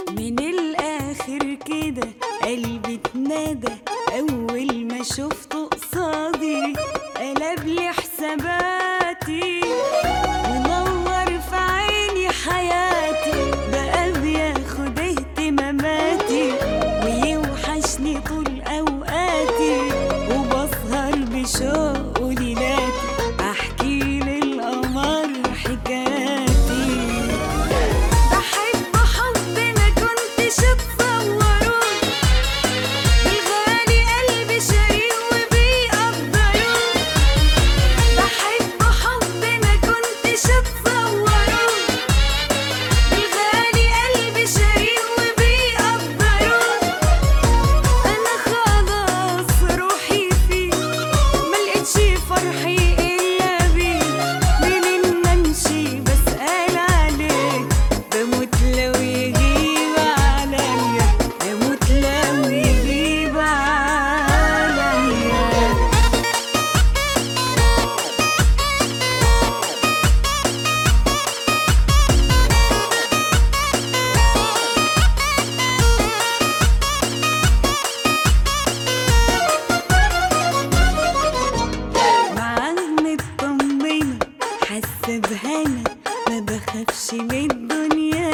من الاخر كده قلبي اتندى اول ما شفته قصادي قلب لي حساباتي ونور في عيني حياتي بقى بياخد اهتماماتي ويوحشني طول اوقاتي وبسهر بشوق وليلاتي احكي للقمر حكاياتي بحب حب ما كنتش اتصوره بالغالي قلبي شاريه وبيقدره بحب حب ما كنتش اتصوره بالغالي قلبي شاريه وبيقدره انا خلاص روحي فيه ملقتش فرحي الا بيه منين ما امشي بسأل عليك بموت لو يجيب عليا بموت لو يجيب عليا معاه مطمنة حاسة بهنا ما بخافش من الدنيا